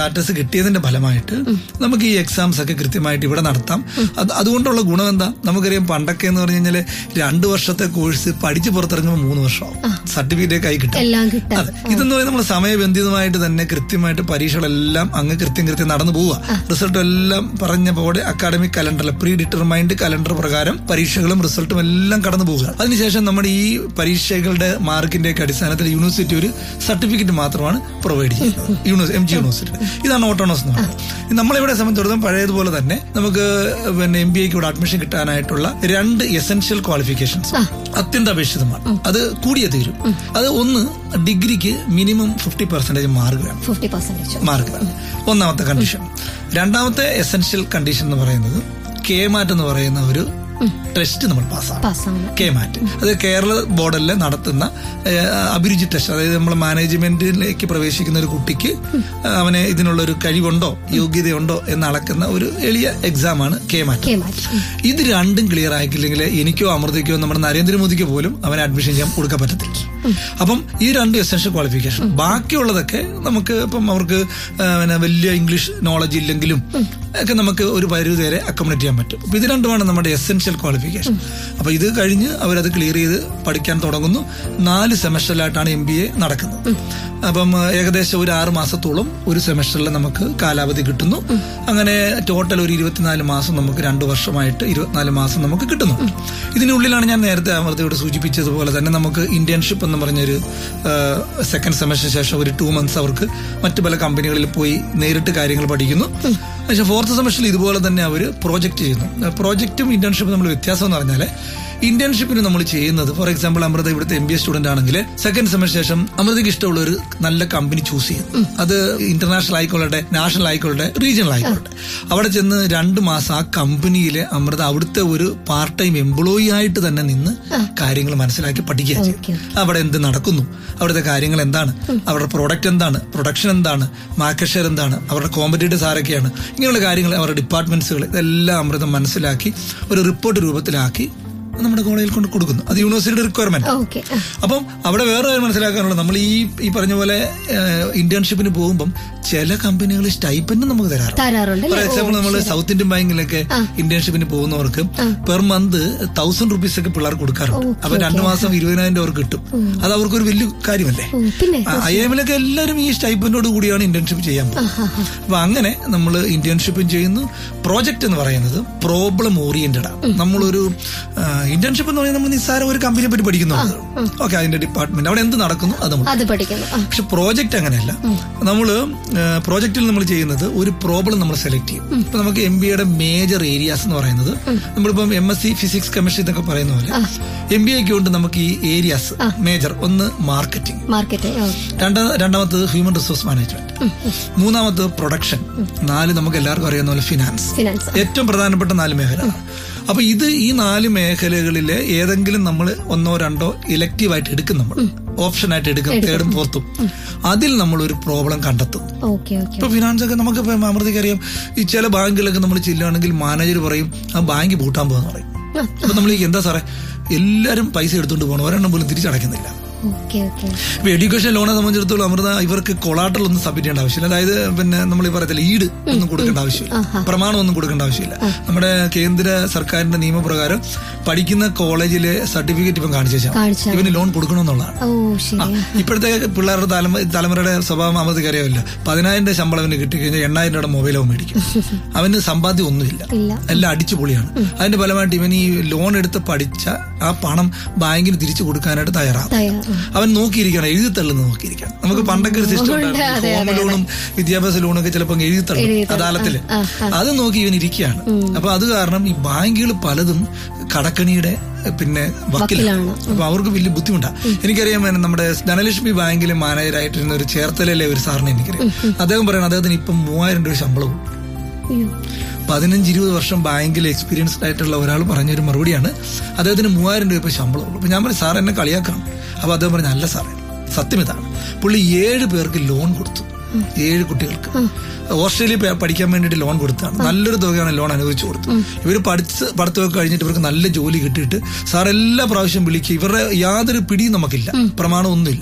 Status കിട്ടിയതിന്റെ ഫലമായിട്ട് നമുക്ക് ഈ എക്സാംസ് ഒക്കെ കൃത്യമായിട്ട് ഇവിടെ നടത്താം അത് അതുകൊണ്ടുള്ള ഗുണം എന്താ നമുക്കറിയാം പണ്ടൊക്കെ എന്ന് പറഞ്ഞു കഴിഞ്ഞാല് രണ്ടു വർഷത്തെ കോഴ്സ് പഠിച്ച് പുറത്തിറങ്ങുമ്പോൾ മൂന്ന് വർഷമാവും സർട്ടിഫിക്കറ്റ് കൈ കിട്ടും എല്ലാം കിട്ടാൻ അതെ ഇതെന്ന് പറയുന്നത് നമ്മൾ സമയബന്ധിതമായിട്ട് തന്നെ കൃത്യമായിട്ട് പരീക്ഷകളെല്ലാം അങ്ങ് കൃത്യം കൃത്യം നടന്നു പോവുക റിസൾട്ടും എല്ലാം പറഞ്ഞ പോലെ അക്കാഡമിക് കലണ്ടറിൽ പ്രീ ഡിറ്റർമൈൻഡ് കലണ്ടർ പ്രകാരം പരീക്ഷകളും റിസൾട്ടും എല്ലാം കടന്നു പോവുക അതിനുശേഷം നമ്മുടെ ഈ പരീക്ഷകളുടെ മാർക്കിന്റെ ഒക്കെ അടിസ്ഥാനത്തിൽ യൂണിവേഴ്സിറ്റി ഒരു സർട്ടിഫിക്കറ്റ് മാത്രമാണ് പ്രൊവൈഡ് ചെയ്യുന്നത് യൂണിവേഴ്സ് എം ജി യൂണിവേഴ്സിറ്റി ഇതാണ് ഓട്ടോണോസ് എന്ന് പറയുന്നത് നമ്മളിവിടെ സംബന്ധിച്ചിടത്തോളം പഴയതുപോലെ തന്നെ നമുക്ക് പിന്നെ എം ബി എക്ക് ഇവിടെ അഡ്മിഷൻ കിട്ടാനായിട്ടുള്ള രണ്ട് എസെൻഷ്യൽ ക്വാളിഫിക്കേഷൻസ് അത്യന്താപേക്ഷിതമാണ് അത് കൂടിയേ തീരും അത് ഒന്ന് ഡിഗ്രിക്ക് മിനിമം ഫിഫ്റ്റി പെർസെന്റേജ് മാർക്ക് വേണം ഫിഫ്റ്റി പെർസെന്റേജ് മാർക്ക് വേണം ഒന്നാമത്തെ കണ്ടീഷൻ രണ്ടാമത്തെ എസെൻഷ്യൽ കണ്ടീഷൻ എന്ന് പറയുന്നത് കെ മാറ്റ് എന്ന് പറയുന്ന ഒരു ടെസ്റ്റ് നമ്മൾ പാസ്സാണ് പാസ്സാണ് കെ മാറ്റ് അത് കേരള ബോർഡിൽ നടത്തുന്ന ഏഹ്, അഭിരുചി ടെസ്റ്റ് അതായത് നമ്മൾ മാനേജ്മെന്റിലേക്ക് പ്രവേശിക്കുന്ന ഒരു കുട്ടിക്ക് അവന് ഇതിനുള്ള ഒരു കഴിവുണ്ടോ യോഗ്യതയുണ്ടോ എന്ന് അളക്കുന്ന ഒരു എളിയ എക്സാമാണ് കെ മാറ്റ് കെ മാറ്റ് ഇത് രണ്ടും ക്ലിയർ ആക്കിയില്ലെങ്കിൽ എനിക്കോ അമൃതയ്ക്കോ നമ്മുടെ നരേന്ദ്രമോദിക്കോ പോലും അവന് അഡ്മിഷൻ ചെയ്യാൻ കൊടുക്കാൻ പറ്റത്തില്ല അപ്പം ഈ രണ്ട് എസെൻഷ്യൽ ക്വാളിഫിക്കേഷൻ ബാക്കിയുള്ളതൊക്കെ നമുക്ക് ഇപ്പം അവർക്ക് ആ, പിന്നെ വലിയ ഇംഗ്ലീഷ് നോളജ് ഇല്ലെങ്കിലും ഒക്കെ നമുക്ക് ഒരു പരിധി വരെ അക്കോമഡേറ്റ് ചെയ്യാൻ പറ്റും അപ്പൊ ഇത് രണ്ടുമാണ് നമ്മുടെ എസെൻഷ്യൽ ക്വാളിഫിക്കേഷൻ അപ്പൊ ഇത് കഴിഞ്ഞ് അവരത് ക്ലിയർ ചെയ്ത് പഠിക്കാൻ തുടങ്ങുന്നു നാല് സെമസ്റ്ററിലായിട്ടാണ് എം ബി എ നടക്കുന്നത് അപ്പം ആ, ഏകദേശം ഒരു ആറ് മാസത്തോളം ഒരു സെമസ്റ്ററിൽ നമുക്ക് കാലാവധി കിട്ടുന്നു അങ്ങനെ ടോട്ടൽ ഒരു ഇരുപത്തിനാല് മാസം നമുക്ക് രണ്ടു വർഷമായിട്ട് ഇരുപത്തിനാല് മാസം നമുക്ക് കിട്ടുന്നു ഇതിനുള്ളിലാണ് ഞാൻ നേരത്തെ അമൃതയോട് സൂചിപ്പിച്ചതുപോലെ തന്നെ നമുക്ക് ഇന്റേൺഷിപ്പ് എന്ന് പറഞ്ഞൊരു സെക്കൻഡ് സെമസ്റ്ററിന് ശേഷം ഒരു ടു മന്ത്സ് അവർക്ക് മറ്റു പല കമ്പനികളിൽ പോയി നേരിട്ട് കാര്യങ്ങൾ പഠിക്കുന്നു പക്ഷേ ഫോർത്ത് സെമസ്റ്ററിൽ ഇതുപോലെ തന്നെ അവർ പ്രോജക്റ്റ് ചെയ്യുന്നു പ്രോജക്റ്റും ഇന്റേൺഷിപ്പും നമ്മൾ വ്യത്യാസം എന്ന് പറഞ്ഞാൽ ഇന്റേൺഷിപ്പിന് നമ്മൾ ചെയ്യുന്നത് ഫോർ എക്സാമ്പിൾ അമൃത ഇവിടുത്തെ എം ബി എ സ്റ്റുഡന്റ് ആണെങ്കിൽ സെക്കൻഡ് സെമസ്റ്റർ ശേഷം അമൃതയ്ക്ക് ഇഷ്ടമുള്ള ഒരു നല്ല കമ്പനി ചൂസ് ചെയ്യുന്നു അത് ഇന്റർനാഷണൽ ആയിക്കൊള്ളട്ടെ നാഷണൽ ആയിക്കൊള്ളട്ടെ റീജിയണൽ ആയിക്കൊള്ളട്ടെ അവിടെ ചെന്ന് രണ്ട് മാസം ആ കമ്പനിയിലെ അമൃത അവിടുത്തെ ഒരു പാർട്ട് ടൈം എംപ്ലോയി ആയിട്ട് തന്നെ നിന്ന് കാര്യങ്ങൾ മനസ്സിലാക്കി പഠിക്കുക ഓക്കെ ചെയ്യും അവിടെ എന്ത് നടക്കുന്നു അവിടുത്തെ കാര്യങ്ങൾ എന്താണ് അവരുടെ പ്രൊഡക്റ്റ് എന്താണ് പ്രൊഡക്ഷൻ എന്താണ് മാർക്കറ്റ് ഷെയർ എന്താണ് അവരുടെ കോമ്പറ്റേറ്റീവ്സ് ആരൊക്കെയാണ് ഇങ്ങനെയുള്ള കാര്യങ്ങൾ അവരുടെ ഡിപ്പാർട്ട്മെന്റ്സുകൾ ഇതെല്ലാം അമൃതം മനസ്സിലാക്കി ഒരു റിപ്പോർട്ട് രൂപത്തിലാക്കി നമ്മുടെ കോളേജിൽ കൊണ്ട് കൊടുക്കുന്നു അത് യൂണിവേഴ്സിറ്റിയുടെ റിക്വയർമെന്റ് ഓക്കെ അപ്പം അവിടെ വേറെ കാര്യം മനസ്സിലാക്കാനുള്ളത് നമ്മൾ ഈ ഈ പറഞ്ഞ പോലെ ഇന്റേൺഷിപ്പിന് പോകുമ്പം ചില കമ്പനികൾ സ്റ്റൈപ്പൻഡ് നമുക്ക് തരാറുണ്ട് തരാറുണ്ട് ഫോർ അല്ലേ എക്സാമ്പിൾ നമ്മൾ സൗത്ത് ഇന്ത്യൻ ബാങ്കിലൊക്കെ ഇന്റേൺഷിപ്പിന് പോകുന്നവർക്ക് പെർ മന്ത് തൗസൻഡ് റുപ്പീസ് ഒക്കെ പിള്ളേർ കൊടുക്കാറുണ്ട് ഓക്കെ, അപ്പൊ രണ്ടു മാസം ഇരുപതിനായിരം രൂപ അവർക്ക് കിട്ടും അത് അവർക്ക് ഒരു വലിയ കാര്യമല്ലേ ഓ, പിന്നെ ഐ എമ്മിലൊക്കെ എല്ലാവരും ഈ സ്റ്റൈപ്പൻഡോട് കൂടിയാണ് ഇന്റേൺഷിപ്പ് ചെയ്യാൻ പോകുന്നത് അപ്പൊ അങ്ങനെ നമ്മൾ ഇന്റേൺഷിപ്പും ചെയ്യുന്നു പ്രോജക്റ്റ് എന്ന് പറയുന്നത് പ്രോബ്ലം ഓറിയന്റഡ് ആണ് നമ്മളൊരു ഇന്റേൺഷിപ്പ് എന്ന് പറയുന്നത് നമ്മൾ നിസ്സാരം ഒരു കമ്പനിയെ പറ്റി പഠിക്കുന്നുണ്ട് ഓക്കെ അതിന്റെ ഡിപ്പാർട്ട്മെന്റ് അവിടെ എന്ത് നടക്കുന്നു അത് നമ്മൾ അത് പഠിക്കുന്നു ആ, പക്ഷെ പ്രോജക്റ്റ് അങ്ങനെയല്ല നമ്മള് പ്രോജക്റ്റിൽ നമ്മൾ ചെയ്യുന്നത് ഒരു പ്രോബ്ലം നമ്മൾ സെലക്ട് ചെയ്യും ഇപ്പൊ നമുക്ക് എം ബി എയുടെ മേജർ ഏരിയാസ് എന്ന് പറയുന്നത് നമ്മളിപ്പം M S C physics chemistry എന്നൊക്കെ പറയുന്ന പോലെ എം ബി എക്ക് കൊണ്ട് നമുക്ക് ഈ ഏരിയാസ് മേജർ ഒന്ന് മാർക്കറ്റിംഗ് മാർക്കറ്റ് ഓ, രണ്ടാ രണ്ടാമത്തത് ഹ്യൂമൻ റിസോഴ്സ് മാനേജ്മെന്റ് മൂന്നാമത്തത് പ്രൊഡക്ഷൻ നാല് നമുക്ക് എല്ലാവർക്കും അറിയുന്ന പോലെ ഫിനാൻസ് ഫിനാൻസ് ഏറ്റവും പ്രധാനപ്പെട്ട നാല് മേഖലകളാണ് അപ്പൊ ഇത് ഈ നാല് മേഖലകളിലെ ഏതെങ്കിലും നമ്മൾ ഒന്നോ രണ്ടോ ഇലക്റ്റീവായിട്ട് എടുക്കും നമ്മൾ ഓപ്ഷനായിട്ട് എടുക്കും തേർഡും ഫോർത്തും അതിൽ നമ്മൾ ഒരു പ്രോബ്ലം കണ്ടെത്തും ഓക്കെ ഓക്കെ ഇപ്പൊ ഫിനാൻസ് ഒക്കെ നമുക്ക് ഇപ്പൊ അമൃതയ്ക്ക് അറിയാം ഈ ചില ബാങ്കുകളൊക്കെ നമ്മൾ ചെല്ലുകയാണെങ്കിൽ മാനേജർ പറയും ആ ബാങ്ക് പൂട്ടാൻ പോകുന്ന പറയും അപ്പൊ നമ്മൾ ഈ എന്താ സാറേ എല്ലാരും പൈസ എടുത്തുകൊണ്ട് പോകണം ഒരെണ്ണം പോലും തിരിച്ചടയ്ക്കുന്നില്ല ഓക്കെ ഓക്കെ ഇപ്പൊ എഡ്യൂക്കേഷൻ ലോണെ സംബന്ധിച്ചിടത്തോളം അമൃത ഇവർക്ക് കൊളാട്ടൽ ഒന്നും സബ്മിറ്റ് ചെയ്യേണ്ട ആവശ്യമില്ല അതായത് പിന്നെ നമ്മൾ ഈ പറയത്തില്ല ഈട് ഒന്നും കൊടുക്കേണ്ട ആവശ്യമില്ല പ്രമാണം ഒന്നും കൊടുക്കേണ്ട ആവശ്യമില്ല നമ്മുടെ കേന്ദ്ര സർക്കാരിന്റെ നിയമപ്രകാരം പഠിക്കുന്ന കോളേജിലെ സർട്ടിഫിക്കറ്റ് ഇപ്പം കാണിച്ചു വെച്ചാൽ കാണിച്ചാൽ ഇവന് ലോൺ കൊടുക്കണമെന്നുള്ളതാണ് ഓ ശരി ഇപ്പോഴത്തെ പിള്ളേരുടെ തലമ തലമുറയുടെ സ്വഭാവം അമൃതയ്ക്ക് അറിയാമില്ല പതിനായിരം രൂപ ശമ്പളം അവന് കിട്ടിക്കഴിഞ്ഞാൽ എണ്ണായിരം രൂപയുടെ മൊബൈൽ അവൻ മേടിക്കും അവന് സമ്പാദ്യം ഒന്നുമില്ല ഇല്ല എല്ലാം അടിച്ചു പൊളിയാണ് അതിന്റെ ഫലമായിട്ട് ഇവൻ ഈ ലോൺ എടുത്ത് പഠിച്ച ആ പണം ബാങ്കിന് തിരിച്ചു കൊടുക്കാനായിട്ട് തയ്യാറാകും തയ്യാർ അവൻ നോക്കിയിരിക്കണം എഴുതി തള്ളുന്നത് നോക്കിയിരിക്കണം നമുക്ക് പണ്ടൊക്കെ ഒരു സിസ്റ്റം ഉണ്ട്, ഉണ്ടായിരുന്നു അതെ, ഹോം ലോണും വിദ്യാഭ്യാസ ലോണും ഒക്കെ ചിലപ്പോൾ എഴുതി തള്ളും എഴുതി തള്ളും. അദാലത്തില് ആ, അത് നോക്കി ഇവൻ ഇരിക്കുകയാണ് അപ്പൊ അത് കാരണം ഈ ബാങ്കുകൾ പലതും കടക്കണിയുടെ പിന്നെ വക്കിലാണ് വക്കിലാണ്. അപ്പൊ അവർക്ക് വലിയ ബുദ്ധിമുട്ടാണ് എനിക്കറിയാം പിന്നെ നമ്മുടെ ധനലക്ഷ്മി ബാങ്കിലെ മാനേജറായിട്ടിരുന്ന ഒരു ചേർത്തലയിലെ ഒരു സാറിനെ എനിക്കറിയാം അദ്ദേഹം പറയുന്നത് അദ്ദേഹത്തിന് ഇപ്പം മൂവായിരം രൂപ ശമ്പളവും അയ്യോ പതിനഞ്ച് ഇരുപത് വർഷം ബാങ്കിൽ എക്സ്പീരിയൻസ്ഡ് ആയിട്ടുള്ള ഒരാൾ പറഞ്ഞൊരു മറുപടിയാണ് അദ്ദേഹത്തിന് മൂവായിരം രൂപ ഇപ്പൊ ശമ്പളമുള്ളൂ അപ്പൊ ഞാൻ പറഞ്ഞു സാർ എന്നെ കളിയാക്കണം അപ്പൊ അദ്ദേഹം പറഞ്ഞു അല്ല സാറേ സത്യം ഇതാണ് പുള്ളി ഏഴ് പേർക്ക് ലോൺ കൊടുത്തു ഏഴ് കുട്ടികൾക്ക് ഓസ്ട്രേലിയ പ- പഠിക്കാൻ വേണ്ടിയിട്ട് ലോൺ കൊടുത്താണ് നല്ലൊരു തുകയാണ് ലോൺ അനുവദിച്ചു കൊടുത്തു ഇവർ പഠിച്ച് പഠിത്തമൊക്കെ കഴിഞ്ഞിട്ട് ഇവർക്ക് നല്ല ജോലി കിട്ടിയിട്ട് സാർ എല്ലാ പ്രാവശ്യം വിളിക്കുക ഇവരുടെ യാതൊരു പിടിയും നമുക്കില്ല പ്രമാണമൊന്നുമില്ല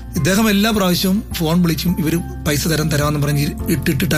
ഇദ്ദേഹം എല്ലാ പ്രാവശ്യവും ഫോൺ വിളിച്ചും ഇവർ പൈസ തരാൻ തരാമെന്ന് പറഞ്ഞ് ഇട്ടിട്ടിട്ട്